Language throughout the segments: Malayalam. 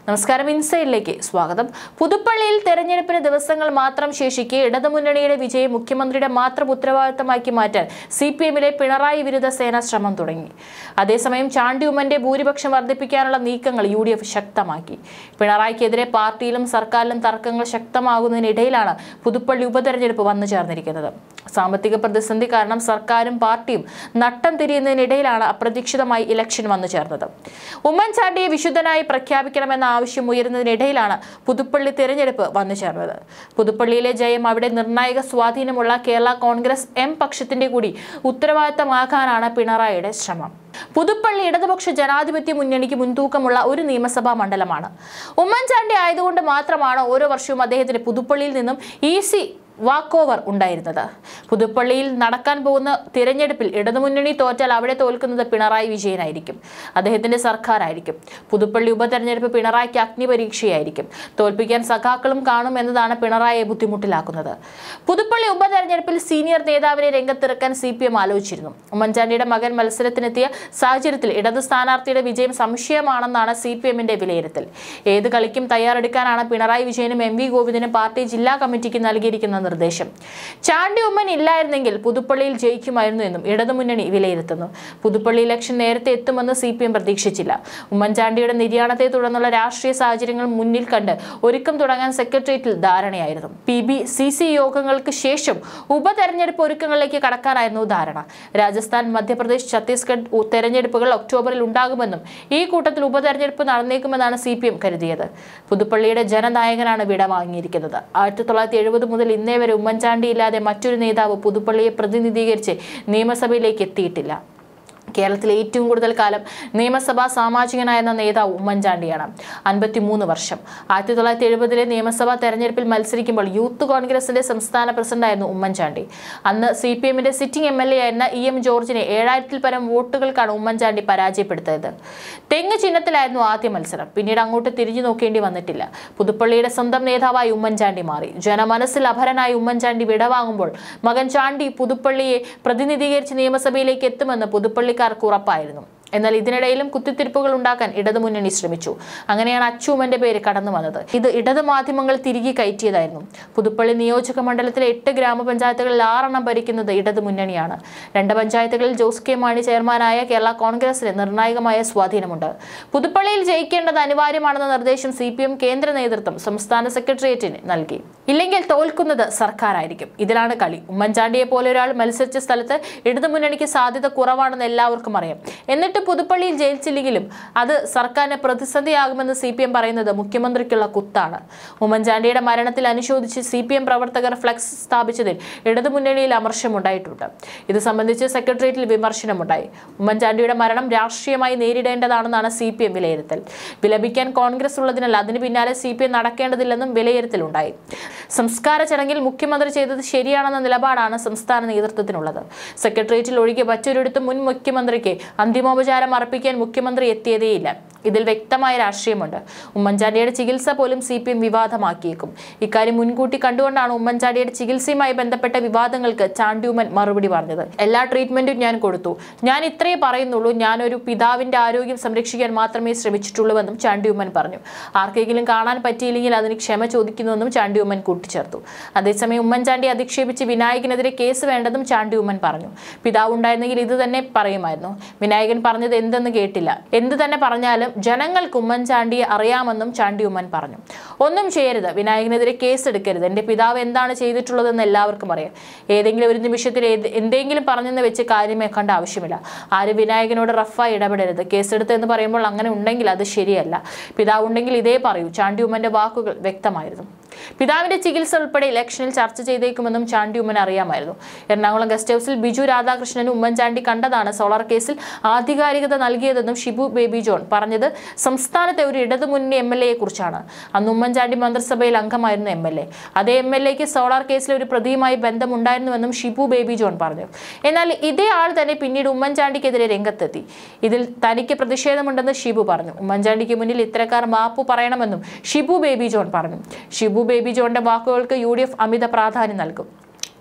നമസ്കാരം ഇൻസൈഡിലേക്ക് സ്വാഗതം പുതുപ്പള്ളിയിൽ തെരഞ്ഞെടുപ്പിന് ദിവസങ്ങൾ മാത്രം ശേഷിക്കെ ഇടതുമുന്നണിയുടെ വിജയം മുഖ്യമന്ത്രിയുടെ മാത്രം ഉത്തരവാദിത്തമാക്കി മാറ്റാൻ സി പി എമ്മിലെ പിണറായി വിരുദ്ധ സേന ശ്രമം തുടങ്ങി അതേസമയം ചാണ്ടി ഉമ്മന്റെ ഭൂരിപക്ഷം വർദ്ധിപ്പിക്കാനുള്ള നീക്കങ്ങൾ യു ഡി എഫ് ശക്തമാക്കി പിണറായിക്കെതിരെ പാർട്ടിയിലും സർക്കാരിലും തർക്കങ്ങൾ ശക്തമാകുന്നതിനിടയിലാണ് പുതുപ്പള്ളി ഉപതെരഞ്ഞെടുപ്പ് വന്നു ചേർന്നിരിക്കുന്നത് സാമ്പത്തിക പ്രതിസന്ധി കാരണം സർക്കാരും പാർട്ടിയും നട്ടം തിരിയുന്നതിനിടയിലാണ് അപ്രതീക്ഷിതമായി ഇലക്ഷൻ വന്നു ചേർന്നത് ഉമ്മൻചാണ്ടിയെ വിശുദ്ധനായി പ്രഖ്യാപിക്കണമെന്ന ആവശ്യം ഉയരുന്നതിനിടയിലാണ് പുതുപ്പള്ളി തിരഞ്ഞെടുപ്പ് വന്നു ചേർന്നത് പുതുപ്പള്ളിയിലെ ജയം അവിടെ നിർണായക സ്വാധീനമുള്ള കേരള കോൺഗ്രസ് എം പക്ഷത്തിന്റെ കൂടി ഉത്തരവാദിത്തമാക്കാനാണ് പിണറായിയുടെ ശ്രമം പുതുപ്പള്ളി ഇടതുപക്ഷ ജനാധിപത്യ മുന്നണിക്ക് മുൻതൂക്കമുള്ള ഒരു നിയമസഭാ മണ്ഡലമാണ് ഉമ്മൻചാണ്ടി ആയതുകൊണ്ട് മാത്രമാണ് ഓരോ വർഷവും അദ്ദേഹത്തിന് പുതുപ്പള്ളിയിൽ നിന്നും ഈസി വാക്ക് ഓവർ ഉണ്ടായിരുന്നത് പുതുപ്പള്ളിയിൽ നടക്കാൻ പോകുന്ന തിരഞ്ഞെടുപ്പിൽ ഇടതുമുന്നണി തോറ്റാൽ അവിടെ തോൽക്കുന്നത് പിണറായി വിജയനായിരിക്കും അദ്ദേഹത്തിന്റെ സർക്കാരായിരിക്കും പുതുപ്പള്ളി ഉപതെരഞ്ഞെടുപ്പ് പിണറായിക്ക് അഗ്നിപരീക്ഷയായിരിക്കും തോൽപ്പിക്കാൻ സഖാക്കളും കാണും എന്നതാണ് പിണറായിയെ ബുദ്ധിമുട്ടിലാക്കുന്നത് പുതുപ്പള്ളി ഉപതെരഞ്ഞെടുപ്പിൽ സീനിയർ നേതാവിനെ രംഗത്തിറക്കാൻ സി പി എം ആലോചിച്ചിരുന്നു ഉമ്മൻചാണ്ടിയുടെ മകൻ മത്സരത്തിനെത്തിയ സാഹചര്യത്തിൽ ഇടത് സ്ഥാനാർത്ഥിയുടെ വിജയം സംശയമാണെന്നാണ് സി പി എമ്മിന്റെ വിലയിരുത്തൽ ഏത് കളിക്കും തയ്യാറെടുക്കാനാണ് പിണറായി വിജയനും എം വി ഗോവിന്ദനും പാർട്ടി ജില്ലാ കമ്മിറ്റിക്ക് നൽകിയിരിക്കുന്ന നിർദ്ദേശം ചാണ്ടി ഉമ്മൻ ഇല്ലായിരുന്നെങ്കിൽ പുതുപ്പള്ളിയിൽ ജയിക്കുമായിരുന്നു എന്നും ഇടതുമുന്നണി വിലയിരുത്തുന്നു പുതുപ്പള്ളി ഇലക്ഷൻ നേരത്തെ എത്തുമെന്ന് സി പി എം പ്രതീക്ഷിച്ചില്ല ഉമ്മൻചാണ്ടിയുടെ നിര്യാണത്തെ തുടർന്നുള്ള രാഷ്ട്രീയ സാഹചര്യങ്ങൾ മുന്നിൽ കണ്ട് ഒരുക്കം തുടങ്ങാൻ സെക്രട്ടേറിയറ്റിൽ ധാരണയായിരുന്നു പി ബി സി സി യോഗങ്ങൾക്ക് ശേഷം ഉപതെരഞ്ഞെടുപ്പ് ഒരുക്കങ്ങളിലേക്ക് കടക്കാനായിരുന്നു ധാരണ രാജസ്ഥാൻ മധ്യപ്രദേശ് ഛത്തീസ്ഗഡ് ഉ- തെരഞ്ഞെടുപ്പുകൾ ഒക്ടോബറിൽ ഉണ്ടാകുമെന്നും ഈ കൂട്ടത്തിൽ ഉപതെരഞ്ഞെടുപ്പ് നടന്നേക്കുമെന്നാണ് സി പി എം കരുതിയത് പുതുപ്പള്ളിയുടെ ജനനായകനാണ് വിട വാങ്ങിയിരിക്കുന്നത് ആയിരത്തി തൊള്ളായിരത്തി എഴുപത് മുതൽ ഇന്നേ വരെ ഉമ്മൻചാണ്ടി ഇല്ലാതെ മറ്റൊരു നേതാവ് പുതുപ്പള്ളിയെ പ്രതിനിധീകരിച്ച് നിയമസഭയിലേക്ക് എത്തിയിട്ടില്ല കേരളത്തിലെ ഏറ്റവും കൂടുതൽ കാലം നിയമസഭാ സാമാജികനായെന്ന നേതാവ് ഉമ്മൻചാണ്ടിയാണ് അൻപത്തിമൂന്ന് വർഷം ആയിരത്തി തൊള്ളായിരത്തി എഴുപതിലെ നിയമസഭാ തെരഞ്ഞെടുപ്പിൽ മത്സരിക്കുമ്പോൾ യൂത്ത് കോൺഗ്രസിന്റെ സംസ്ഥാന പ്രസിഡന്റായിരുന്നു ഉമ്മൻചാണ്ടി അന്ന് സി പി എമ്മിന്റെ സിറ്റിംഗ് എം എൽ എ ആയിരുന്ന ഇ എം ജോർജിനെ ഏഴായിരത്തിൽ പരം വോട്ടുകൾക്കാണ് ഉമ്മൻചാണ്ടി പരാജയപ്പെടുത്തിയത് തെങ്ങ് ചിഹ്നത്തിലായിരുന്നു ആദ്യ മത്സരം പിന്നീട് അങ്ങോട്ട് തിരിഞ്ഞു നോക്കേണ്ടി വന്നിട്ടില്ല പുതുപ്പള്ളിയുടെ സ്വന്തം നേതാവായി ഉമ്മൻചാണ്ടി മാറി ജനമനസ്സിൽ അപരനായി ഉമ്മൻചാണ്ടി വിടവാങ്ങുമ്പോൾ മകൻ ചാണ്ടി പുതുപ്പള്ളിയെ പ്രതിനിധീകരിച്ച് നിയമസഭയിലേക്ക് എത്തുമെന്ന് പുതുപ്പള്ളിക്കാർക്ക് ഉറപ്പായിരുന്നു എന്നാൽ ഇതിനിടയിലും കുത്തിത്തിരിപ്പുകൾ ഉണ്ടാക്കാൻ ഇടതുമുന്നണി ശ്രമിച്ചു അങ്ങനെയാണ് അച്ചൂമ്മന്റെ പേര് കടന്നു വന്നത് ഇത് ഇടത് മാധ്യമങ്ങൾ തിരികെ കയറ്റിയതായിരുന്നു പുതുപ്പള്ളി നിയോജക മണ്ഡലത്തിലെ എട്ട് ഗ്രാമപഞ്ചായത്തുകളിൽ ആറെണ്ണം ഭരിക്കുന്നത് ഇടതുമുന്നണിയാണ് രണ്ട് പഞ്ചായത്തുകളിൽ ജോസ് കെ മാണി ചെയർമാനായ കേരള കോൺഗ്രസിന് നിർണായകമായ സ്വാധീനമുണ്ട് പുതുപ്പള്ളിയിൽ ജയിക്കേണ്ടത് അനിവാര്യമാണെന്ന നിർദ്ദേശം സി പി എം കേന്ദ്ര നേതൃത്വം സംസ്ഥാന സെക്രട്ടേറിയറ്റിന് നൽകി ഇല്ലെങ്കിൽ തോൽക്കുന്നത് സർക്കാരായിരിക്കും ഇതിലാണ് കളി ഉമ്മൻചാണ്ടിയെ പോലെ ഒരാൾ മത്സരിച്ച സ്ഥലത്ത് ഇടതുമുന്നണിക്ക് സാധ്യത കുറവാണെന്ന് എല്ലാവർക്കും അറിയാം എന്നിട്ട് പുതുപ്പള്ളിയിൽ ജയിച്ചില്ലെങ്കിലും അത് സർക്കാരിന് പ്രതിസന്ധിയാകുമെന്ന് സി പി എം പറയുന്നത് മുഖ്യമന്ത്രിക്കുള്ള കുത്താണ് ഉമ്മൻചാണ്ടിയുടെ മരണത്തിൽ അനുശോചിച്ച് സി പി എം പ്രവർത്തകർ ഫ്ലക്സ് സ്ഥാപിച്ചതിൽ ഇടതുമുന്നണിയിൽ അമർഷമുണ്ടായിട്ടുണ്ട് ഇത് സംബന്ധിച്ച് സെക്രട്ടേറിയറ്റിൽ വിമർശനമുണ്ടായി ഉമ്മൻചാണ്ടിയുടെ മരണം രാഷ്ട്രീയമായി നേരിടേണ്ടതാണെന്നാണ് സി പി എം വിലയിരുത്തൽ വിലപിക്കാൻ കോൺഗ്രസ് ഉള്ളതിനാൽ അതിന് പിന്നാലെ സി പി എം നടക്കേണ്ടതില്ലെന്നും വിലയിരുത്തലുണ്ടായി സംസ്കാര ചടങ്ങിൽ മുഖ്യമന്ത്രി ചെയ്തത് ശരിയാണെന്ന നിലപാടാണ് സംസ്ഥാന നേതൃത്വത്തിനുള്ളത് സെക്രട്ടേറിയറ്റിൽ ഒഴികെ മറ്റൊരിടത്തും മുൻ മുഖ്യമന്ത്രിക്ക് അന്തിമോപചാരം അർപ്പിക്കാൻ മുഖ്യമന്ത്രി എത്തിയതേയില്ല ഇതിൽ വ്യക്തമായ രാഷ്ട്രീയമുണ്ട് ഉമ്മൻചാണ്ടിയുടെ ചികിത്സ പോലും സി പി എം വിവാദമാക്കിയേക്കും ഇക്കാര്യം മുൻകൂട്ടി കണ്ടുകൊണ്ടാണ് ഉമ്മൻചാണ്ടിയുടെ ചികിത്സയുമായി ബന്ധപ്പെട്ട വിവാദങ്ങൾക്ക് ചാണ്ടിയുമ്മൻ മറുപടി പറഞ്ഞത് എല്ലാ ട്രീറ്റ്മെന്റും ഞാൻ കൊടുത്തു ഞാൻ ഇത്രയേ പറയുന്നുള്ളൂ ഞാനൊരു പിതാവിന്റെ ആരോഗ്യം സംരക്ഷിക്കാൻ മാത്രമേ ശ്രമിച്ചിട്ടുള്ളൂവെന്നും ചാണ്ടിയുമ്മൻ പറഞ്ഞു ആർക്കെങ്കിലും കാണാൻ പറ്റിയില്ലെങ്കിൽ അതിന് ക്ഷമ ചോദിക്കുന്നുവെന്നും ചാണ്ടിയുമ്മൻ കൂട്ടിച്ചേർത്തു അതേസമയം ഉമ്മൻചാണ്ടി അധിക്ഷേപിച്ച് വിനായകനെതിരെ കേസ് വേണ്ടെന്നും ചാണ്ടിയുമ്മൻ പറഞ്ഞു പിതാവ് ഉണ്ടായിരുന്നെങ്കിൽ ഇത് തന്നെ പറയുമായിരുന്നു വിനായകൻ പറഞ്ഞത് എന്തെന്ന് കേട്ടില്ല എന്ത് തന്നെ പറഞ്ഞാലും ജനങ്ങൾക്ക് ഉമ്മൻചാണ്ടിയെ അറിയാമെന്നും ചാണ്ടി ഉമ്മൻ പറഞ്ഞു ഒന്നും ചെയ്യരുത് വിനായകനെതിരെ കേസെടുക്കരുത് എൻ്റെ പിതാവ് എന്താണ് ചെയ്തിട്ടുള്ളതെന്ന് എല്ലാവർക്കും അറിയാം ഏതെങ്കിലും ഒരു നിമിഷത്തിൽ ഏത് എന്തെങ്കിലും പറഞ്ഞെന്ന് വെച്ച് കാര്യമേക്കേണ്ട ആവശ്യമില്ല ആരും വിനായകനോട് റഫായി ഇടപെടരുത് കേസെടുത്ത് എന്ന് പറയുമ്പോൾ അങ്ങനെ ഉണ്ടെങ്കിൽ അത് ശരിയല്ല പിതാവ് ഉണ്ടെങ്കിൽ ഇതേ പറയൂ ചാണ്ടി ഉമ്മന്റെ വാക്കുകൾ വ്യക്തമായിരുന്നു പിതാവിന്റെ ചികിത്സ ഉൾപ്പെടെ ഇലക്ഷനിൽ ചർച്ച ചെയ്തേക്കുമെന്നും ചാണ്ടി ഉമ്മൻ അറിയാമായിരുന്നു എറണാകുളം ഗസ്റ്റ് ഹൌസിൽ ബിജു രാധാകൃഷ്ണനും ഉമ്മൻചാണ്ടി കണ്ടതാണ് സോളാർ കേസിൽ ആധികാരികത നൽകിയതെന്നും ഷിബു ബേബി ജോൺ പറഞ്ഞത് സംസ്ഥാനത്തെ ഒരു ഇടതുമുന്നണി എം എൽ എയെ കുറിച്ചാണ് അന്ന് ഉമ്മൻചാണ്ടി മന്ത്രിസഭയിൽ അംഗമായിരുന്നു എം എൽ എ അതേ എം എൽ എക്ക് സോളാർ കേസിലെ ഒരു പ്രതിയുമായി ബന്ധമുണ്ടായിരുന്നുവെന്നും ഷിബു ബേബി ജോൺ പറഞ്ഞു എന്നാൽ ഇതേ ആൾ തന്നെ പിന്നീട് ഉമ്മൻചാണ്ടിക്കെതിരെ രംഗത്തെത്തി ഇതിൽ തനിക്ക് പ്രതിഷേധമുണ്ടെന്ന് ഷിബു പറഞ്ഞു ഉമ്മൻചാണ്ടിക്ക് മുന്നിൽ ഇത്തരക്കാർ മാപ്പ് പറയണമെന്നും ഷിബു ബേബി ജോൺ പറഞ്ഞു ഷിബു ബേബി ജോണിന്റെ വാക്കുകൾക്ക് യു അമിത പ്രാധാന്യം നൽകും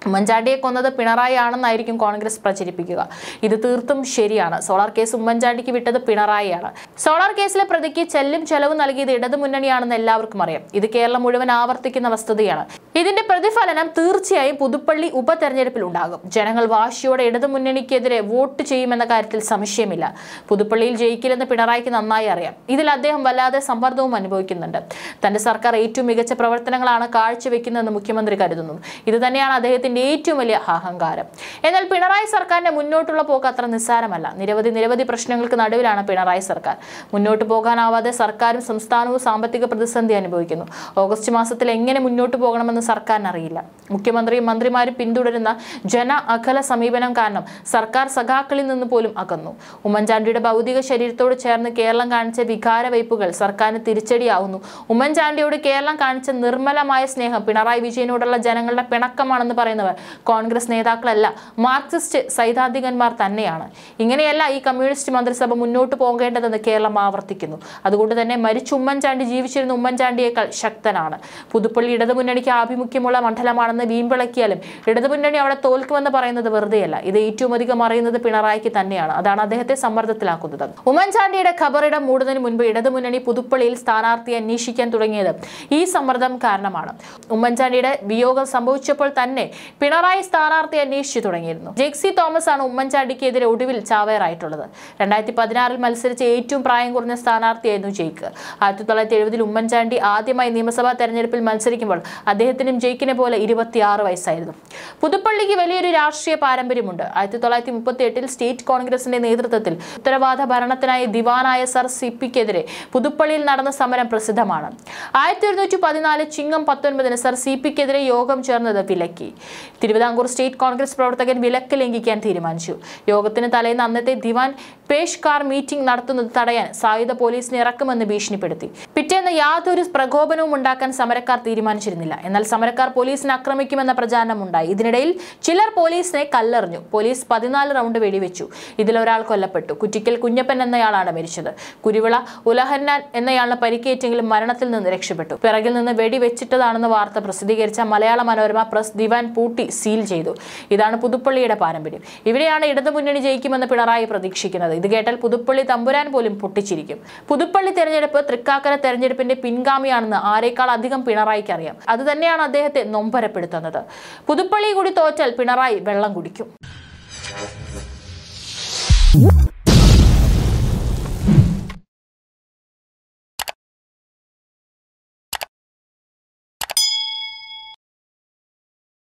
ഉമ്മൻചാണ്ടിയെ കൊന്നത് പിണറായി ആണെന്നായിരിക്കും കോൺഗ്രസ് പ്രചരിപ്പിക്കുക ഇത് തീർത്തും ശരിയാണ് സോളാർ കേസ് ഉമ്മൻചാണ്ടിക്ക് വിട്ടത് പിണറായിയാണ് സോളാർ കേസിലെ പ്രതിക്ക് ചെല്ലും ചെലവ് നൽകിയത് ഇടതുമുന്നണിയാണെന്ന് എല്ലാവർക്കും അറിയാം ഇത് കേരളം മുഴുവൻ ആവർത്തിക്കുന്ന വസ്തുതയാണ് ഇതിന്റെ പ്രതിഫലനം തീർച്ചയായും പുതുപ്പള്ളി ഉപതെരഞ്ഞെടുപ്പിൽ ഉണ്ടാകും ജനങ്ങൾ വാശിയോടെ ഇടതുമുന്നണിക്കെതിരെ വോട്ട് ചെയ്യുമെന്ന കാര്യത്തിൽ സംശയമില്ല പുതുപ്പള്ളിയിൽ ജയിക്കില്ലെന്ന് പിണറായിക്ക് നന്നായി അറിയാം ഇതിൽ അദ്ദേഹം വല്ലാതെ സമ്മർദ്ദവും അനുഭവിക്കുന്നുണ്ട് തന്റെ സർക്കാർ ഏറ്റവും മികച്ച പ്രവർത്തനങ്ങളാണ് കാഴ്ചവെക്കുന്നതെന്ന് മുഖ്യമന്ത്രി കരുതുന്നു ഇത് തന്നെയാണ് അദ്ദേഹത്തിന്റെ ഏറ്റവും വലിയ അഹങ്കാരം എന്നാൽ പിണറായി സർക്കാരിന്റെ മുന്നോട്ടുള്ള പോക്ക് അത്ര നിസ്സാരമല്ല നിരവധി നിരവധി പ്രശ്നങ്ങൾക്ക് നടുവിലാണ് പിണറായി സർക്കാർ മുന്നോട്ട് പോകാനാവാതെ സർക്കാരും സംസ്ഥാനവും സാമ്പത്തിക പ്രതിസന്ധി അനുഭവിക്കുന്നു ഓഗസ്റ്റ് മാസത്തിൽ എങ്ങനെ മുന്നോട്ട് പോകണമെന്ന് സർക്കാരിന് അറിയില്ല മുഖ്യമന്ത്രിയും മന്ത്രിമാരും പിന്തുടരുന്ന ജന അകല സമീപനം കാരണം സർക്കാർ സഖാക്കളിൽ നിന്ന് പോലും അകന്നു ഉമ്മൻചാണ്ടിയുടെ ഭൗതിക ശരീരത്തോട് ചേർന്ന് കേരളം കാണിച്ച വികാര വയ്പുകൾ സർക്കാരിന് തിരിച്ചടിയാവുന്നു ഉമ്മൻചാണ്ടിയോട് കേരളം കാണിച്ച നിർമ്മലമായ സ്നേഹം പിണറായി വിജയനോടുള്ള ജനങ്ങളുടെ പിണക്കമാണെന്ന് പറയുന്നവർ കോൺഗ്രസ് നേതാക്കളല്ല മാർക്സിസ്റ്റ് സൈദ്ധാന്തികന്മാർ തന്നെയാണ് ഇങ്ങനെയല്ല ഈ കമ്മ്യൂണിസ്റ്റ് മന്ത്രിസഭ മുന്നോട്ട് പോകേണ്ടതെന്ന് കേരളം ആവർത്തിക്കുന്നു അതുകൊണ്ട് തന്നെ മരിച്ച ഉമ്മൻചാണ്ടി ജീവിച്ചിരുന്ന ഉമ്മൻചാണ്ടിയേക്കാൾ ശക്തനാണ് പുതുപ്പള്ളി ഇടതുമുന്നണിക്ക് ആഭിമുഖ്യമുള്ള മണ്ഡലമാണെന്ന് വീമ്പിളക്കിയാലും ഇടതുമുന്നണി അവിടെ തോൽക്കുമെന്ന് പറയുന്നത് വെറുതെയല്ല ഇത് ഏറ്റവും അധികം അറിയുന്നത് പിണറായിക്ക് തന്നെയാണ് അതാണ് അദ്ദേഹത്തെ സമ്മർദ്ദത്തിലാക്കുന്നത് ഉമ്മൻചാണ്ടിയുടെ ഖബറിടം മൂടുന്നതിന് മുൻപ് ഇടതുമുന്നണി പുതുപ്പള്ളിയിൽ സ്ഥാനാർത്ഥിയെ അന്വേഷിക്കാൻ തുടങ്ങിയത് ഈ സമ്മർദ്ദം കാരണമാണ് ഉമ്മൻചാണ്ടിയുടെ വിയോഗം സംഭവിച്ചപ്പോൾ തന്നെ പിണറായി സ്ഥാനാർത്ഥി അന്വേഷിച്ചു തുടങ്ങിയിരുന്നു ജെക്സി തോമസ് ആണ് ഉമ്മൻചാണ്ടിക്കെതിരെ ഒടുവിൽ ചാവേറായിട്ടുള്ളത് രണ്ടായിരത്തി പതിനാറിൽ മത്സരിച്ച ഏറ്റവും പ്രായം കുറഞ്ഞ സ്ഥാനാർത്ഥിയായിരുന്നു ജയിക്ക് ആയിരത്തി തൊള്ളായിരത്തി എഴുപതിൽ ഉമ്മൻചാണ്ടി ആദ്യമായി നിയമസഭാ തെരഞ്ഞെടുപ്പിൽ മത്സരിക്കുമ്പോൾ അദ്ദേഹത്തിനും ജയിക്കിനെ പോലെ ഇരുപത്തിയാറ് വയസ്സായിരുന്നു പുതുപ്പള്ളിക്ക് വലിയൊരു രാഷ്ട്രീയ പാരമ്പര്യമുണ്ട് ആയിരത്തി തൊള്ളായിരത്തി മുപ്പത്തി എട്ടിൽ സ്റ്റേറ്റ് കോൺഗ്രസിന്റെ നേതൃത്വത്തിൽ ഉത്തരവാദ ഭരണത്തിനായി ദിവാനായ സർ സി പിക്കെതിരെ പുതുപ്പള്ളിയിൽ നടന്ന സമരം പ്രസിദ്ധമാണ് ആയിരത്തി ഒരുന്നൂറ്റി പതിനാല് ചിങ്ങം പത്തൊൻപതിന് സർ സി പിക്കെതിരെ യോഗം ചേർന്നത് വിലക്കി തിരുവിതാംകൂർ സ്റ്റേറ്റ് കോൺഗ്രസ് പ്രവർത്തകൻ വിലക്ക് ലംഘിക്കാൻ തീരുമാനിച്ചു യോഗത്തിന് തലേന്ന് അന്നത്തെ ദിവാൻ പേഷ്കാർ മീറ്റിംഗ് നടത്തുന്നത് തടയാൻ സായുധ പോലീസിനെ ഇറക്കുമെന്ന് ഭീഷണിപ്പെടുത്തി പിറ്റേന്ന് യാതൊരു പ്രകോപനവും ഉണ്ടാക്കാൻ സമരക്കാർ തീരുമാനിച്ചിരുന്നില്ല എന്നാൽ സമരക്കാർ പോലീസിനെ ആക്രമിക്കുമെന്ന പ്രചാരണം ഉണ്ടായി ഇതിനിടയിൽ ചിലർ പോലീസിനെ കല്ലെറിഞ്ഞു പോലീസ് പതിനാല് റൗണ്ട് വെടിവെച്ചു ഇതിലൊരാൾ കൊല്ലപ്പെട്ടു കുറ്റിക്കൽ കുഞ്ഞപ്പൻ എന്നയാളാണ് മരിച്ചത് കുരുവിള ഉലഹന്നാൻ എന്നയാളിന് പരിക്കേറ്റെങ്കിലും മരണത്തിൽ നിന്ന് രക്ഷപ്പെട്ടു പിറകിൽ നിന്ന് വെടിവെച്ചിട്ടതാണെന്ന് വാർത്ത പ്രസിദ്ധീകരിച്ച മലയാള മനോരമ പ്രസ് ദിവാൻ പൂട്ടി സീൽ ചെയ്തു ഇതാണ് പുതുപ്പള്ളിയുടെ പാരമ്പര്യം ഇവിടെയാണ് ഇടതുമുന്നണി ജയിക്കുമെന്ന് പിണറായി പ്രതീക്ഷിക്കുന്നത് ഇത് കേട്ടാൽ പുതുപ്പള്ളി തമ്പുരാൻ പോലും പൊട്ടിച്ചിരിക്കും പുതുപ്പള്ളി തെരഞ്ഞെടുപ്പ് തൃക്കാക്കര തെരഞ്ഞെടുപ്പിന്റെ പിൻഗാമിയാണെന്ന് ആരേക്കാൾ അധികം പിണറായിക്ക് അറിയാം അത് തന്നെയാണ് അദ്ദേഹത്തെ നൊമ്പരപ്പെടുത്തുന്നത് പുതുപ്പള്ളി കൂടി തോറ്റാൽ പിണറായി വെള്ളം കുടിക്കും